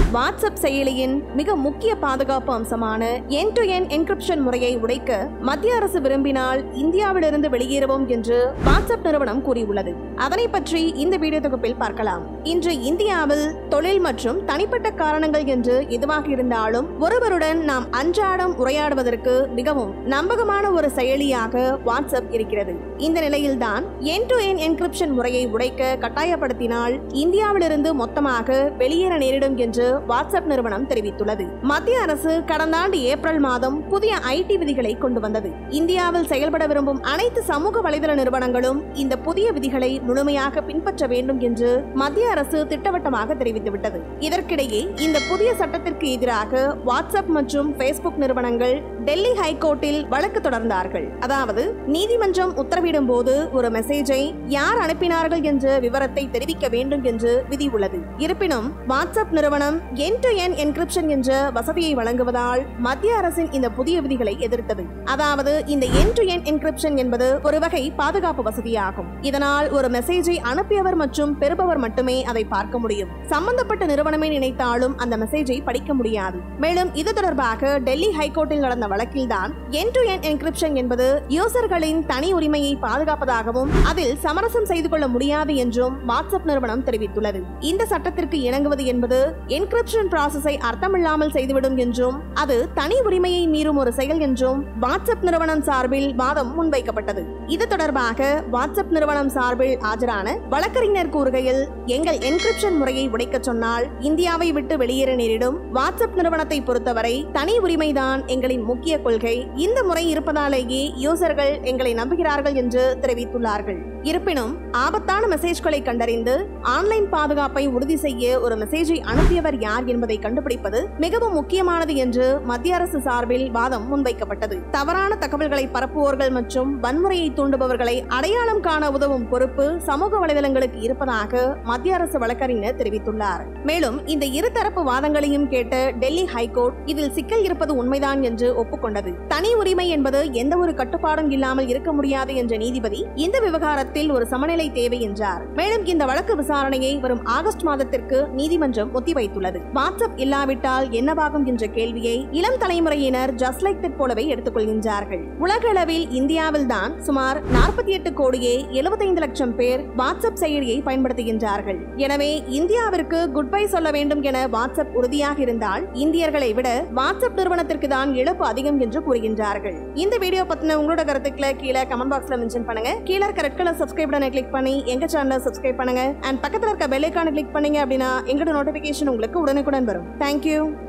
WhatsApp செயலியின் மிக முக்கிய பாதுகாப்பு அம்சமான என் டு என் என்கிரிப்ஷன் முறையை உடைக்க மத்திய அரசு விரும்பினால் இந்தியாவிலிருந்து வெளியேறுவோம் என்று வாட்ஸ்அப் நிறுவனம் கூறியுள்ளது அதனை பற்றி இந்த வீடியோ தொகுப்பில் பார்க்கலாம் இன்று இந்தியாவில் தொழில் மற்றும் தனிப்பட்ட காரணங்கள் என்று எதுவாக இருந்தாலும் ஒருவருடன் நாம் அன்றாடம் உரையாடுவதற்கு மிகவும் நம்பகமான ஒரு செயலியாக வாட்ஸ்அப் இருக்கிறது இந்த நிலையில்தான் என் டு என் என்கிரிப்ஷன் முறையை உடைக்க கட்டாயப்படுத்தினால் இந்தியாவிலிருந்து மொத்தமாக வெளியேற நேரிடும் என்று வாட்ஸ்அப் நிறுவனம் தெரிவித்துள்ளது மத்திய அரசு கடந்த ஆண்டு ஏப்ரல் மாதம் புதிய ஐடி விதிகளை கொண்டு வந்தது இந்தியாவில் செயல்பட விரும்பும் அனைத்து சமூக வலைதள நிறுவனங்களும் இந்த புதிய விதிகளை முழுமையாக பின்பற்ற வேண்டும் என்று மத்திய அரசு திட்டவட்டமாக தெரிவித்துவிட்டது இதற்கிடையே இந்த புதிய சட்டத்திற்கு எதிராக வாட்ஸ்அப் மற்றும் ஃபேஸ்புக் நிறுவனங்கள் டெல்லி ஹைகோர்ட்டில் வழக்கு தொடர்ந்தார்கள் அதாவது நீதிமன்றம் உத்தரவிடும் போது ஒரு மெசேஜை யார் அனுப்பினார்கள் என்ற விவரத்தை தெரிவிக்க வேண்டும் என்று விதி உள்ளது இருப்பினும் வாட்ஸ்அப் நிறுவனம் என் டு என் என்கிரிப்ஷன் என்ற வசதியை வழங்குவதால் மத்திய அரசின் இந்த புதிய விதிகளை எதிர்த்தது அதாவது இந்த என் டு என் என்கிரிப்ஷன் என்பது ஒரு வகை பாதுகாப்பு வசதியாகும் இதனால் ஒரு மெசேஜை அனுப்பியவர் மற்றும் பெறுபவர் மட்டுமே அதை பார்க்க முடியும் சம்பந்தப்பட்ட நிறுவனமே நினைத்தாலும் அந்த மெசேஜை படிக்க முடியாது மேலும் இது தொடர்பாக டெல்லி ஹைகோர்ட்டில் நடந்த வழக்கில்தான் என் டு என் என்கிரிப்ஷன் என்பது யூசர்களின் தனி உரிமையை பாதுகாப்பதாகவும் அதில் சமரசம் செய்து கொள்ள முடியாது என்றும் வாட்ஸ்அப் நிறுவனம் தெரிவித்துள்ளது இந்த சட்டத்திற்கு இணங்குவது என்பது என்கிரிப்ஷன் ப்ராசஸை அர்த்தமில்லாமல் செய்துவிடும் என்றும் அது தனி உரிமையை மீறும் ஒரு செயல் என்றும் வாட்ஸ்அப் நிறுவனம் சார்பில் வாதம் முன்வைக்கப்பட்டது இது தொடர்பாக வாட்ஸ்அப் நிறுவனம் சார்பில் ஆஜரான வழக்கறிஞர் கூறுகையில் எங்கள் என்கிரிப்ஷன் முறையை உடைக்கச் சொன்னால் இந்தியாவை விட்டு வெளியேற நேரிடும் வாட்ஸ்அப் நிறுவனத்தை பொறுத்தவரை தனி உரிமைதான் எங்களின் முக்கிய கொள்கை இந்த முறை இருப்பதாலேயே யூசர்கள் எங்களை நம்புகிறார்கள் என்று தெரிவித்துள்ளார்கள் இருப்பினும் ஆபத்தான மெசேஜ்களை கண்டறிந்து ஆன்லைன் பாதுகாப்பை உறுதி செய்ய ஒரு மெசேஜை அனுப்பியவர் யார் என்பதை கண்டுபிடிப்பது மிகவும் முக்கியமானது என்று மத்திய அரசு சார்பில் வாதம் முன்வைக்கப்பட்டது தவறான தகவல்களை பரப்புவோர்கள் மற்றும் வன்முறையை தூண்டுபவர்களை அடையாளம் காண உதவும் பொறுப்பு சமூக வலைதளங்களுக்கு இருப்பதாக மத்திய அரசு வழக்கறிஞர் தெரிவித்துள்ளார் மேலும் இந்த இருதரப்பு வாதங்களையும் கேட்ட டெல்லி ஹைகோர்ட் இதில் சிக்கல் இருப்பது உண்மைதான் என்று ஒப்புக்கொண்டது தனி உரிமை என்பது எந்த ஒரு கட்டுப்பாடும் இல்லாமல் இருக்க முடியாது என்ற நீதிபதி இந்த விவகாரத்தில் ஒரு சமநிலை தேவை என்றார் மேலும் இந்த வழக்கு விசாரணையை வரும் ஆகஸ்ட் மாதத்திற்கு நீதிமன்றம் ஒத்திவைத்துள்ளது வாட்ஸ்அப் இல்லாவிட்டால் என்னவாகும் என்ற கேள்வியை இளம் தலைமுறையினர் ஜஸ்ட் லைக் தட் போலவே எடுத்துக்கொள்கின்றார்கள் உலக அளவில் இந்தியாவில் தான் சுமார் நாற்பத்தி எட்டு கோடியே எழுபத்தைந்து லட்சம் பேர் வாட்ஸ்அப் செயலியை பயன்படுத்துகின்றார்கள் எனவே இந்தியாவிற்கு குட் பை சொல்ல வேண்டும் என வாட்ஸ்அப் உறுதியாக இருந்தால் இந்தியர்களை விட வாட்ஸ்அப் நிறுவனத்திற்கு தான் இழப்பு அதிகம் என்று கூறுகின்றார்கள் இந்த வீடியோ பத்தின உங்களோட கருத்துக்களை கீழே கமெண்ட் பாக்ஸ்ல மென்ஷன் பண்ணுங்க கீழே இருக்க ரெட் கலர் சப்ஸ்கிரைப் பட்டனை கிளிக் பண்ணி எங்க சேனலை சப்ஸ்கிரைப் பண்ணுங்க அண்ட் பக்கத்துல இருக்க பெல் ஐக்கானை கிளிக் பண்ணீங்க அப்படின்னா எங்களோட நோட்டிபிகேஷன் உங்களுக்கு உடனுக்குடன் வரும் தேங்க்யூ